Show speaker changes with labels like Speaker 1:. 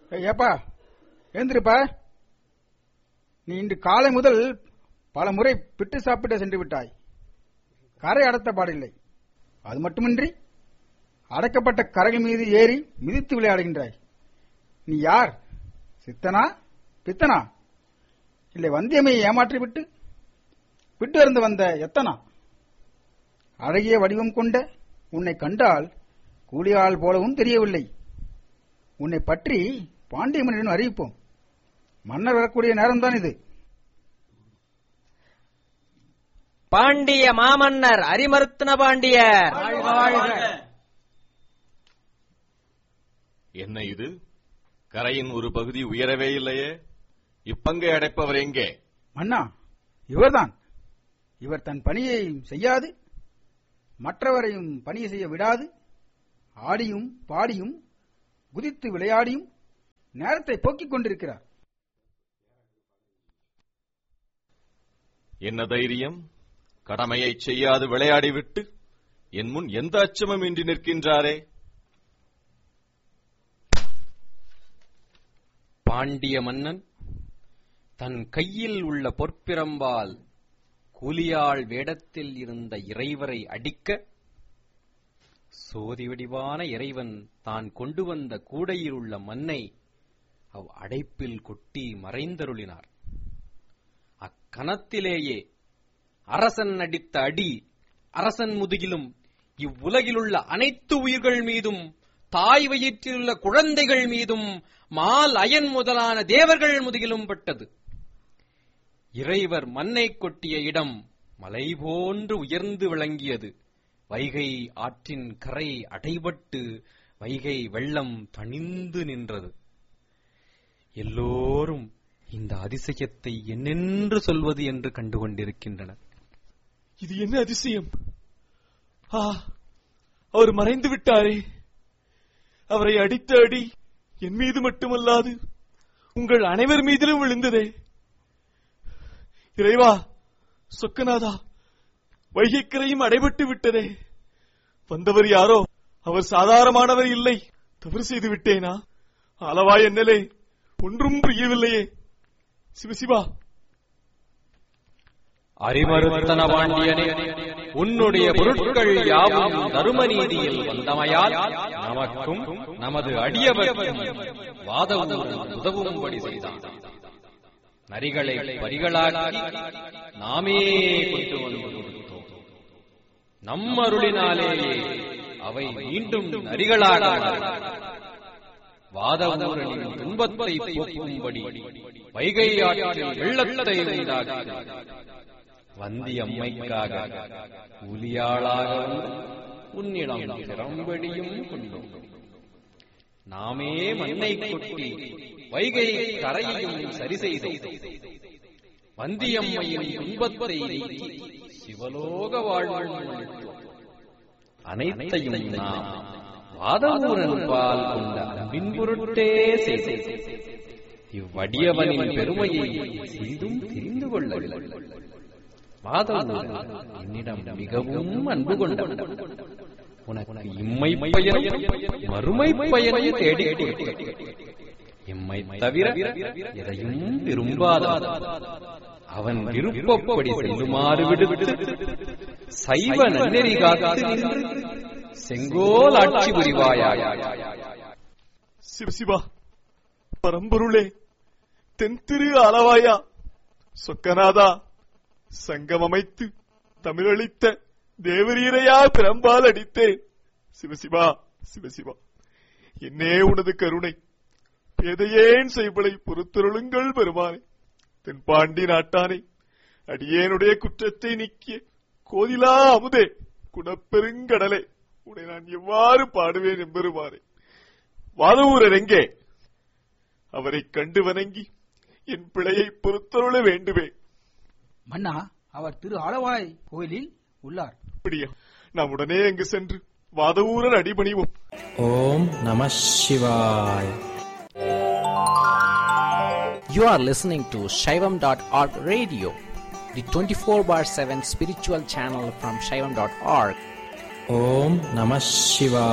Speaker 1: ஏய், ஏப்பா எழுந்திருப்பா நீ இன்று காலை முதல் பல முறை பிட்டு சாப்பிட சென்று விட்டாய் கரை அடத்த பாடில்லை அது மட்டுமின்றி அடைக்கப்பட்ட கரைகள் மீது ஏறி மிதித்து விளையாடுகின்றாய் நீ யார் சித்தனா பித்தனா இல்லை வந்தியமையை ஏமாற்றி விட்டு விட்டு இருந்து வந்த எத்தனா அழகிய வடிவம் கொண்ட உன்னை கண்டால் கூலியாள் போலவும் தெரியவில்லை உன்னை பற்றி பாண்டிய மன்னரிடம் அறிவிப்போம் மன்னர் வரக்கூடிய நேரம்தான் இது
Speaker 2: பாண்டிய மாமன்னர் அரிமர்த்தன பாண்டியர்
Speaker 3: என்ன இது கரையின் ஒரு பகுதி உயரவே இல்லையே இப்பங்கை அடைப்பவர் எங்கே
Speaker 1: மன்னா இவர்தான் இவர் தன் பணியை செய்யாது மற்றவரையும் பணியை செய்ய விடாது ஆடியும் பாடியும் குதித்து விளையாடியும் நேரத்தை போக்கிக் கொண்டிருக்கிறார்
Speaker 3: என்ன தைரியம் கடமையை செய்யாது விளையாடிவிட்டு என் முன் எந்த அச்சமும் இன்றி நிற்கின்றாரே
Speaker 4: பாண்டிய மன்னன் தன் கையில் உள்ள பொற்பிரம்பால் கூலியாள் வேடத்தில் இருந்த இறைவரை அடிக்க சோதி வடிவான இறைவன் தான் கொண்டு வந்த கூடையில் உள்ள மண்ணை அவ் அடைப்பில் கொட்டி மறைந்தருளினார் அக்கணத்திலேயே அரசன் அடித்த அடி அரசன் முதுகிலும் இவ்வுலகிலுள்ள அனைத்து உயிர்கள் மீதும் தாய் வயிற்றிலுள்ள குழந்தைகள் மீதும் மால் அயன் முதலான தேவர்கள் முதுகிலும் பட்டது இறைவர் மண்ணை கொட்டிய இடம் மலை போன்று உயர்ந்து விளங்கியது வைகை ஆற்றின் கரை அடைபட்டு வைகை வெள்ளம் தணிந்து நின்றது எல்லோரும் இந்த அதிசயத்தை என்னென்று சொல்வது என்று கண்டுகொண்டிருக்கின்றனர்
Speaker 5: இது என்ன அதிசயம் ஆ அவர் மறைந்து விட்டாரே அவரை அடித்த அடி என் மீது மட்டுமல்லாது உங்கள் அனைவர் மீதிலும் விழுந்ததே இறைவா சொக்கநாதா வைகைக்கரையும் அடைபட்டு விட்டதே வந்தவர் யாரோ அவர் சாதாரணமானவர் இல்லை தவறு செய்து விட்டேனா அளவா என்னலே ஒன்றும் புரியவில்லையே சிவசிவா
Speaker 4: அரிமருத்தன பாண்டியனே உன்னுடைய பொருட்கள் யாவும் தரும நீதியில் வந்தமையால் நமக்கும் நமது அடியவர்க்கும் வாதவூரன் உதவும்படி செய்தான் நரிகளை பரிகளாக்கி நாமே கொண்டு வந்து கொடுத்தோம் நம் அருளினாலேயே அவை மீண்டும் நரிகளாக மாறின. வாதவூரனின் துன்பத்தை போக்கும்படி வைகை ஆற்றில் வெள்ளத்தை உண்டாக்கி வந்தி அம்மைக்காக கூலியாளாக வந்து உன்னிடம் திறம்படியும் கொண்டோம் நாமே மண்ணை கொட்டி வைகை கரையையும் சரி செய்தோம் வந்தியம்மையின் துன்பத்தை நீக்கி சிவலோக வாழ்வு அளித்தோம் அனைத்தையும் நாம் வாதவூரன் பால் கொண்ட அன்பின் பொருட்டே செய்தோம் இவ்வடியவனின் பெருமையை சிறிதும் தெரிந்து கொள்ளவில்லை வாதவூரன் என்னிடம் மிகவும் அன்பு கொண்டவன் உனக்கு இம்மை பயனும் மறுமை பயனையும் தேடி இம்மை தவிர எதையும் விரும்பாதவன் அவன் விருப்பப்படி செல்லுமாறு விடுத்து சைவ நன்னெறி காத்து நின்று செங்கோல் ஆட்சி புரிவாயாக
Speaker 5: சிவசிவா பரம்பொருளே தென்திரு அளவாயா சொக்கநாதா சங்கம் அமைத்து தமிழளித்த தேவரீரையா பிறம்பால் அடித்தேன் சிவசிவா சிவசிவா என்னே உனது கருணை பேதையேன் செய்வளை பொறுத்தருளுங்கள் பெருமானே தென்பாண்டி நாட்டானே அடியேனுடைய குற்றத்தை நீக்கிய கோதிலா அமுதே குணப்பெருங்கடலே உன்னை நான் எவ்வாறு பாடுவேன் எம்பெருமானே வாதவூரர் எங்கே அவரைக் கண்டு வணங்கி என் பிழையை பொறுத்தருள வேண்டுவேன்
Speaker 1: மன்னா அவர் திரு ஆளவாய் கோயிலில் உள்ளார்
Speaker 5: அப்படியா நாம் உடனே அங்கு சென்று வாதவூரர் அடிபணிவோம்
Speaker 6: ஓம் நம சிவாய்
Speaker 7: You are listening to Shaivam.org radio, the 24 bar 7 spiritual channel from Shaivam.org.
Speaker 6: ஓம் நம சிவாய்